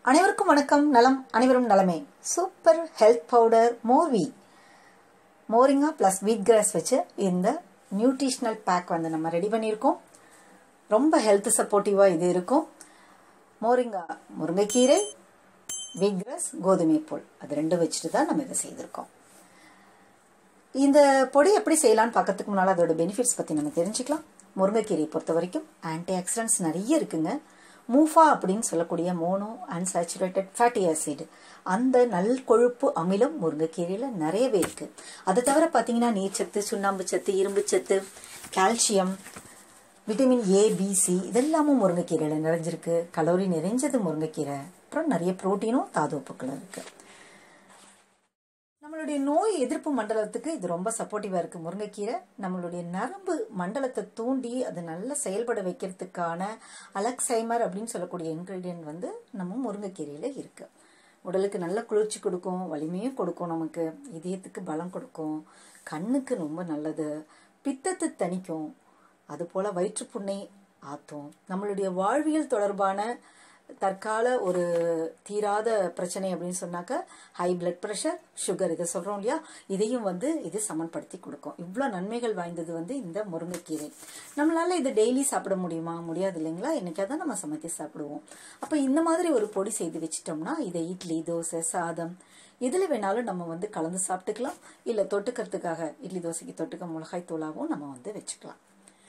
அனைவருக்கும் வணக்கம் நலம் அனைவரும் நலமே சூப்பர் ஹெல்த் பவுடர் மோர்வி மோரிங்கா ப்ளஸ் வீட் கிராஸ் வச்சு இந்த நியூட்ரிஷனல் பேக் வந்து நம்ம ரெடி பண்ணியிருக்கோம் ரொம்ப ஹெல்த் சப்போர்ட்டிவாக இது இருக்கும் மோரிங்கா முருங்கைக்கீரை வீட் கிராஸ் கோதுமை புல் அது ரெண்டும் வச்சுட்டு தான் நம்ம இதை செய்திருக்கோம் இந்த பொடி எப்படி செய்யலாம்னு பார்க்கறதுக்கு முன்னால் அதோட பெனிஃபிட்ஸ் பற்றி நம்ம தெரிஞ்சுக்கலாம் முருங்கைக்கீரையை பொறுத்த வரைக்கும் ஆன்டி ஆக்சிடென்ட்ஸ் நிறைய இருக்குங்க மூஃபா அப்படின்னு சொல்லக்கூடிய மோனோ அன்சாச்சுரேட்டட் ஃபேட்டி ஆசிட் அந்த நல் கொழுப்பு அமிலம் முருங்கைக்கீரையில் நிறையவே இருக்கு அதை தவிர பார்த்தீங்கன்னா நீர்ச்சத்து சுண்ணாம்பு சத்து இரும்பு சத்து கால்சியம் விட்டமின் ஏ பிசி இதெல்லாமும் முருங்கைக்கீரையில் நிறைஞ்சிருக்கு கலோரி நிறைஞ்சது முருங்கைக்கீரை அப்புறம் நிறைய புரோட்டீனும் தாதுப்புக்களும் இருக்கு நம்மளுடைய நோய் எதிர்ப்பு மண்டலத்துக்கு இது ரொம்ப சப்போர்ட்டிவாக இருக்குது முருங்கைக்கீரை நம்மளுடைய நரம்பு மண்டலத்தை தூண்டி அதை நல்லா செயல்பட வைக்கிறதுக்கான அலக்சைமர் அப்படின்னு சொல்லக்கூடிய இன்க்ரீடியன்ட் வந்து நம்ம முருங்கைக்கீரையில் இருக்குது உடலுக்கு நல்ல குளிர்ச்சி கொடுக்கும் வலிமையும் கொடுக்கும் நமக்கு இதயத்துக்கு பலம் கொடுக்கும் கண்ணுக்கு ரொம்ப நல்லது பித்தத்தை தணிக்கும் அதுபோல் வயிற்றுப்புண்ணை ஆற்றும் நம்மளுடைய வாழ்வியல் தொடர்பான தற்கால ஒரு தீராத பிரச்சனை அப்படின்னு சொன்னாக்க ஹை பிளட் ப்ரெஷர் சுகர் இதை சொல்கிறோம் இல்லையா இதையும் வந்து இது சமன்படுத்தி கொடுக்கும் இவ்வளோ நன்மைகள் வாய்ந்தது வந்து இந்த முருங்கைக்கீரை நம்மளால இது டெய்லி சாப்பிட முடியுமா முடியாது இல்லைங்களா என்னைக்காவது தான் நம்ம சமைத்து சாப்பிடுவோம் அப்போ இந்த மாதிரி ஒரு பொடி செய்து வச்சிட்டோம்னா இதை இட்லி தோசை சாதம் இதில் வேணாலும் நம்ம வந்து கலந்து சாப்பிட்டுக்கலாம் இல்லை தொட்டுக்கிறதுக்காக இட்லி தோசைக்கு தொட்டுக்க மிளகாய் தூளாகவும் நம்ம வந்து வச்சுக்கலாம்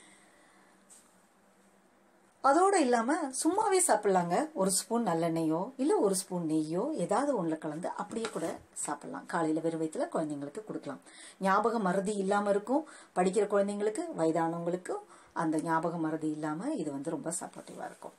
அதோடு இல்லாமல் சும்மாவே சாப்பிட்லாங்க ஒரு ஸ்பூன் நல்லெண்ணெயோ இல்லை ஒரு ஸ்பூன் நெய்யோ ஏதாவது ஒன்றில் கலந்து அப்படியே கூட சாப்பிட்லாம் காலையில் வெறும் வயிற்றுல குழந்தைங்களுக்கு கொடுக்கலாம் ஞாபக மறதி இல்லாமல் இருக்கும் படிக்கிற குழந்தைங்களுக்கு வயதானவங்களுக்கும் அந்த ஞாபக மறதி இல்லாமல் இது வந்து ரொம்ப சப்போர்ட்டிவாக இருக்கும்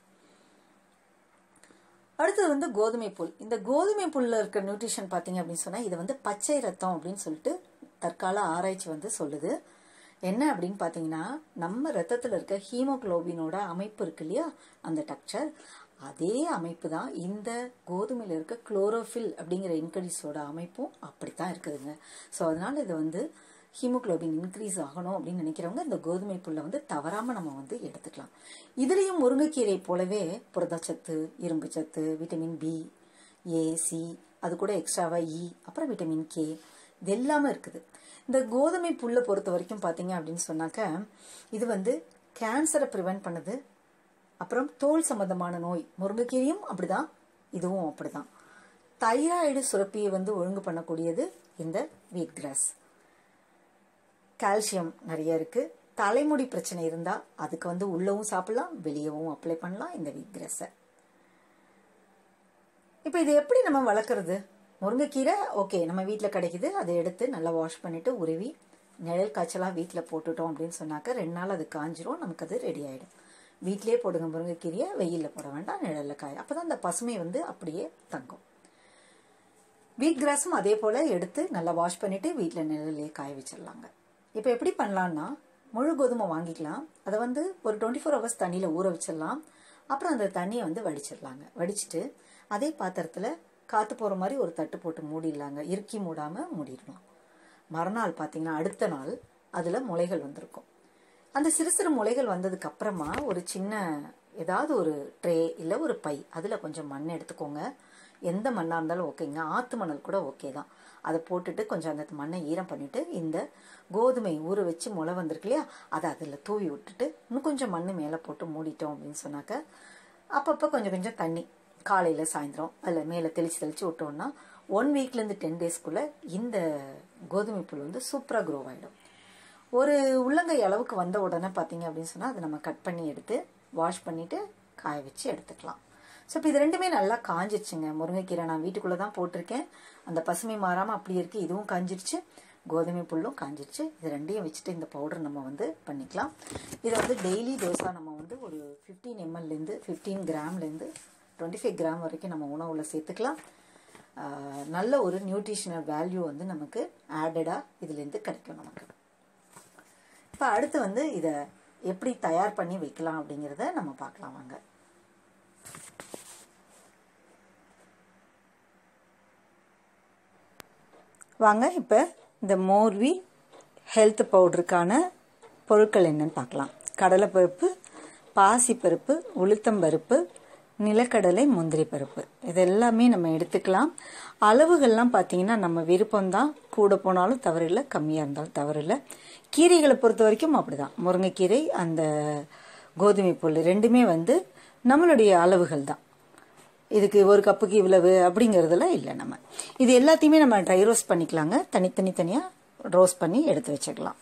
அடுத்தது வந்து கோதுமை புல் இந்த கோதுமை புல்ல இருக்க நியூட்ரிஷன் பார்த்தீங்க அப்படின்னு சொன்னால் இது வந்து பச்சை ரத்தம் அப்படின்னு சொல்லிட்டு தற்கால ஆராய்ச்சி வந்து சொல்லுது என்ன அப்படின்னு பார்த்தீங்கன்னா நம்ம ரத்தத்தில் இருக்க ஹீமோக்ளோபினோட அமைப்பு இருக்கு இல்லையா அந்த டக்சர் அதே அமைப்பு தான் இந்த கோதுமையில் இருக்க குளோரோஃபில் அப்படிங்கிற இன்க்ரீஸோட அமைப்பும் அப்படித்தான் இருக்குதுங்க ஸோ அதனால இது வந்து ஹீமோக்ளோபின் இன்க்ரீஸ் ஆகணும் அப்படின்னு நினைக்கிறவங்க இந்த கோதுமை புல்லை வந்து தவறாமல் நம்ம வந்து எடுத்துக்கலாம் இதுலேயும் முருங்கைக்கீரை போலவே புரதச்சத்து இரும்பு சத்து விட்டமின் பி ஏ சி அது கூட எக்ஸ்ட்ராவாக இ அப்புறம் விட்டமின் கே இது எல்லாமே இருக்குது இந்த கோதுமை புல்லை பொறுத்த வரைக்கும் பார்த்தீங்க அப்படின்னு சொன்னாக்க இது வந்து கேன்சரை ப்ரிவென்ட் பண்ணுது அப்புறம் தோல் சம்பந்தமான நோய் முருங்கைக்கீரையும் அப்படிதான் இதுவும் அப்படிதான் தைராய்டு சுரப்பியை வந்து ஒழுங்கு பண்ணக்கூடியது இந்த வீட் கிராஸ் கால்சியம் நிறைய இருக்கு தலைமுடி பிரச்சனை இருந்தால் அதுக்கு வந்து உள்ளவும் சாப்பிடலாம் வெளியவும் அப்ளை பண்ணலாம் இந்த வீட் கிராஸை இப்போ இது எப்படி நம்ம வளர்க்குறது முருங்கைக்கீரை ஓகே நம்ம வீட்டில் கிடைக்குது அதை எடுத்து நல்லா வாஷ் பண்ணிவிட்டு உருவி நிழல் காய்ச்சலாக வீட்டில் போட்டுட்டோம் அப்படின்னு சொன்னாக்க ரெண்டு நாள் அது காஞ்சிரும் நமக்கு அது ரெடி ஆகிடும் வீட்டிலே போடுங்க முருங்கைக்கீரையை வெயிலில் போட வேண்டாம் நிழலில் காய அப்போ தான் அந்த பசுமை வந்து அப்படியே தங்கும் வீட் கிராஸும் அதே போல் எடுத்து நல்லா வாஷ் பண்ணிவிட்டு வீட்டில் நிழலே காய வச்சிடலாங்க இப்போ எப்படி பண்ணலான்னா முழு கோதுமை வாங்கிக்கலாம் அதை வந்து ஒரு டுவெண்ட்டி ஃபோர் ஹவர்ஸ் தண்ணியில் ஊற வச்சிடலாம் அப்புறம் அந்த தண்ணியை வந்து வடிச்சிடலாங்க வடிச்சிட்டு அதே பாத்திரத்தில் காற்று போகிற மாதிரி ஒரு தட்டு போட்டு மூடிடலாங்க இறுக்கி மூடாமல் மூடிடலாம் மறுநாள் பார்த்தீங்கன்னா அடுத்த நாள் அதில் முளைகள் வந்திருக்கும் அந்த சிறு சிறு முளைகள் வந்ததுக்கு அப்புறமா ஒரு சின்ன ஏதாவது ஒரு ட்ரே இல்லை ஒரு பை அதில் கொஞ்சம் மண் எடுத்துக்கோங்க எந்த மண்ணாக இருந்தாலும் ஓகேங்க ஆற்று மணல் கூட ஓகே தான் அதை போட்டுட்டு கொஞ்சம் அந்த மண்ணை ஈரம் பண்ணிவிட்டு இந்த கோதுமை ஊற வச்சு முளை வந்திருக்கு இல்லையா அதை அதில் தூவி விட்டுட்டு இன்னும் கொஞ்சம் மண் மேலே போட்டு மூடிட்டோம் அப்படின்னு சொன்னாக்க அப்பப்போ கொஞ்சம் கொஞ்சம் தண்ணி காலையில் சாயந்தரம் அதில் மேலே தெளித்து தெளித்து விட்டோம்னா ஒன் வீக்லேருந்து டென் டேஸ்க்குள்ளே இந்த கோதுமை புல் வந்து சூப்பராக க்ரோ ஆகிடும் ஒரு உள்ளங்கை அளவுக்கு வந்த உடனே பார்த்தீங்க அப்படின்னு சொன்னால் அதை நம்ம கட் பண்ணி எடுத்து வாஷ் பண்ணிவிட்டு காய வச்சு எடுத்துக்கலாம் ஸோ இப்போ இது ரெண்டுமே நல்லா காஞ்சிருச்சுங்க முருங்கைக்கீரை நான் வீட்டுக்குள்ளே தான் போட்டிருக்கேன் அந்த பசுமை மாறாமல் அப்படி இருக்குது இதுவும் காஞ்சிருச்சு கோதுமை புல்லும் காஞ்சிருச்சு இது ரெண்டையும் வச்சுட்டு இந்த பவுடர் நம்ம வந்து பண்ணிக்கலாம் இதை வந்து டெய்லி டோஸாக நம்ம வந்து ஒரு ஃபிஃப்டீன் எம்எல்லேருந்து ஃபிஃப்டீன் கிராம்லேருந்து டுவெண்ட்டி ஃபைவ் கிராம் வரைக்கும் நம்ம உணவில் சேர்த்துக்கலாம் நல்ல ஒரு நியூட்ரிஷனல் வேல்யூ வந்து நமக்கு ஆடடாக இதுலேருந்து கிடைக்கும் நமக்கு இப்போ அடுத்து வந்து இதை எப்படி தயார் பண்ணி வைக்கலாம் அப்படிங்கிறத நம்ம பார்க்கலாம் வாங்க வாங்க இப்போ இந்த மோர்வி ஹெல்த் பவுடருக்கான பொருட்கள் என்னன்னு பார்க்கலாம் கடலைப்பருப்பு பாசிப்பருப்பு உளுத்தம்பருப்பு நிலக்கடலை முந்திரி பருப்பு இது எல்லாமே நம்ம எடுத்துக்கலாம் அளவுகள்லாம் பார்த்தீங்கன்னா நம்ம விருப்பம்தான் கூட போனாலும் தவறில்லை கம்மியாக இருந்தாலும் தவறில்லை கீரைகளை பொறுத்த வரைக்கும் அப்படிதான் முருங்கைக்கீரை அந்த கோதுமை புல் ரெண்டுமே வந்து நம்மளுடைய அளவுகள் தான் இதுக்கு ஒரு கப்புக்கு இவ்வளவு அப்படிங்கிறதுலாம் இல்லை நம்ம இது எல்லாத்தையுமே நம்ம ட்ரை ரோஸ்ட் பண்ணிக்கலாங்க தனித்தனி தனியாக ரோஸ்ட் பண்ணி எடுத்து வச்சுக்கலாம்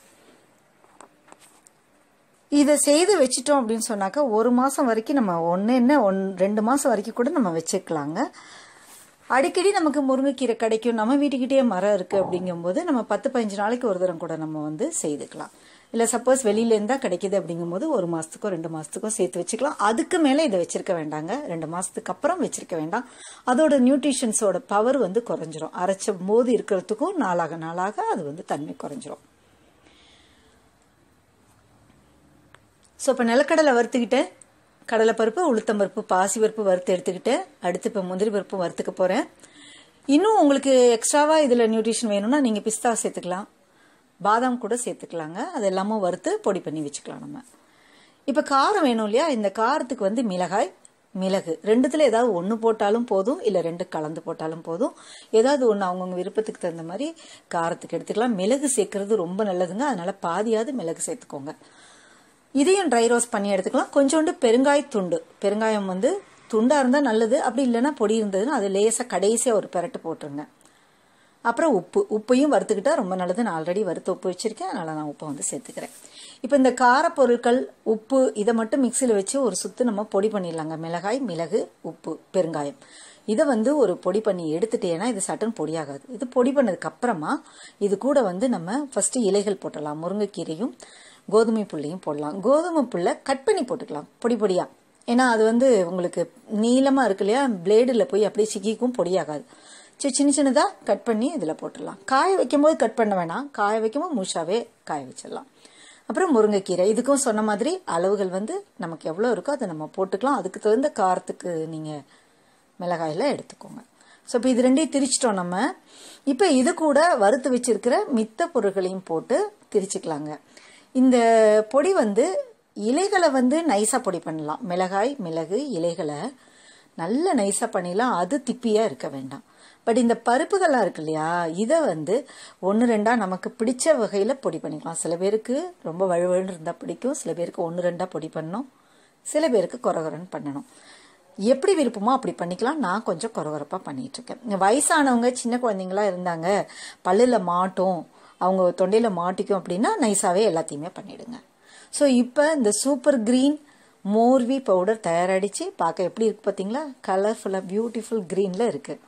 இதை செய்து வச்சிட்டோம் அப்படின்னு சொன்னாக்கா ஒரு மாதம் வரைக்கும் நம்ம ஒன்று என்ன ஒன் ரெண்டு மாதம் வரைக்கும் கூட நம்ம வச்சுக்கலாங்க அடிக்கடி நமக்கு முருங்கைக்கீரை கிடைக்கும் நம்ம வீட்டுக்கிட்டே மரம் இருக்குது அப்படிங்கும்போது நம்ம பத்து பதினஞ்சு நாளைக்கு ஒரு தரம் கூட நம்ம வந்து செய்துக்கலாம் இல்லை சப்போஸ் வெளியிலேருந்தா கிடைக்கிது அப்படிங்கும்போது ஒரு மாதத்துக்கோ ரெண்டு மாதத்துக்கோ சேர்த்து வச்சுக்கலாம் அதுக்கு மேலே இதை வச்சிருக்க வேண்டாங்க ரெண்டு மாதத்துக்கு அப்புறம் வச்சிருக்க வேண்டாம் அதோட நியூட்ரிஷன்ஸோட பவர் வந்து குறைஞ்சிரும் அரைச்ச போது இருக்கிறதுக்கும் நாளாக நாளாக அது வந்து தன்மை குறைஞ்சிரும் ஸோ இப்போ நிலக்கடலை வறுத்துக்கிட்டேன் கடலைப்பருப்பு உளுத்தம்பருப்பு பாசி பருப்பு வறுத்து எடுத்துக்கிட்டேன் அடுத்து இப்போ முந்திரி பருப்பு வறுத்துக்க போகிறேன் இன்னும் உங்களுக்கு எக்ஸ்ட்ராவாக இதில் நியூட்ரிஷன் வேணும்னா நீங்கள் பிஸ்தா சேர்த்துக்கலாம் பாதாம் கூட சேர்த்துக்கலாங்க அது எல்லாமும் வறுத்து பொடி பண்ணி வச்சுக்கலாம் நம்ம இப்போ காரம் வேணும் இல்லையா இந்த காரத்துக்கு வந்து மிளகாய் மிளகு ரெண்டுத்துல ஏதாவது ஒன்று போட்டாலும் போதும் இல்லை ரெண்டு கலந்து போட்டாலும் போதும் ஏதாவது ஒன்று அவங்கவுங்க விருப்பத்துக்கு தகுந்த மாதிரி காரத்துக்கு எடுத்துக்கலாம் மிளகு சேர்க்கறது ரொம்ப நல்லதுங்க அதனால பாதியாவது மிளகு சேர்த்துக்கோங்க இதையும் ட்ரை ரோஸ்ட் பண்ணி எடுத்துக்கலாம் கொஞ்சோண்டு பெருங்காய துண்டு பெருங்காயம் வந்து துண்டாக இருந்தால் நல்லது அப்படி இல்லைன்னா பொடி இருந்ததுன்னா அது லேசாக கடைசியாக ஒரு பெரட்டு போட்டுருங்க அப்புறம் உப்பு உப்பையும் வறுத்துக்கிட்டா ரொம்ப நல்லது நான் ஆல்ரெடி வறுத்து உப்பு வச்சிருக்கேன் அதனால் நான் உப்பை வந்து சேர்த்துக்கிறேன் இப்போ இந்த காரப்பொருட்கள் உப்பு இதை மட்டும் மிக்சியில் வச்சு ஒரு சுத்து நம்ம பொடி பண்ணிடலாங்க மிளகாய் மிளகு உப்பு பெருங்காயம் இதை வந்து ஒரு பொடி பண்ணி எடுத்துட்டேன்னா இது சட்டன் பொடியாகாது இது பொடி பண்ணதுக்கு அப்புறமா இது கூட வந்து நம்ம ஃபர்ஸ்ட் இலைகள் போட்டலாம் முருங்கைக்கீரையும் கோதுமை புள்ளையும் போடலாம் கோதுமை புல்லை கட் பண்ணி போட்டுக்கலாம் பொடி பொடியா ஏன்னா அது வந்து உங்களுக்கு நீளமாக இருக்கு இல்லையா பிளேடில் போய் அப்படியே சிக்கிக்கும் பொடியாகாது சரி சின்ன சின்னதாக கட் பண்ணி இதில் போட்டுடலாம் காய வைக்கும்போது கட் பண்ண வேணாம் காய வைக்கும்போது முழுசாவே காய வச்சிடலாம் அப்புறம் முருங்கைக்கீரை இதுக்கும் சொன்ன மாதிரி அளவுகள் வந்து நமக்கு எவ்வளோ இருக்கோ அதை நம்ம போட்டுக்கலாம் அதுக்கு தகுந்த காரத்துக்கு நீங்கள் மிளகாயில் எடுத்துக்கோங்க ஸோ இப்போ இது ரெண்டையும் திரிச்சிட்டோம் நம்ம இப்போ இது கூட வறுத்து வச்சிருக்கிற மித்த பொருட்களையும் போட்டு திரிச்சுக்கலாங்க இந்த பொடி வந்து இலைகளை வந்து நைஸாக பொடி பண்ணலாம் மிளகாய் மிளகு இலைகளை நல்ல நைஸாக பண்ணிடலாம் அது திப்பியாக இருக்க வேண்டாம் பட் இந்த பருப்புகள்லாம் இருக்கு இல்லையா இதை வந்து ஒன்று ரெண்டாக நமக்கு பிடிச்ச வகையில் பொடி பண்ணிக்கலாம் சில பேருக்கு ரொம்ப வழுவழுன்னு இருந்தால் பிடிக்கும் சில பேருக்கு ஒன்று ரெண்டாக பொடி பண்ணணும் சில பேருக்கு கொரகொரன்னு பண்ணணும் எப்படி விருப்பமோ அப்படி பண்ணிக்கலாம் நான் கொஞ்சம் கொரகொரப்பாக பண்ணிட்டு இருக்கேன் வயசானவங்க சின்ன குழந்தைங்களா இருந்தாங்க பல்லில் மாட்டும் அவங்க தொண்டையில் மாட்டிக்கும் அப்படின்னா நைஸாகவே எல்லாத்தையுமே பண்ணிடுங்க ஸோ இப்போ இந்த சூப்பர் க்ரீன் மோர்வி பவுடர் தயாரடித்து பார்க்க எப்படி இருக்கு பார்த்தீங்களா கலர்ஃபுல்லாக பியூட்டிஃபுல் க்ரீனில் இருக்குது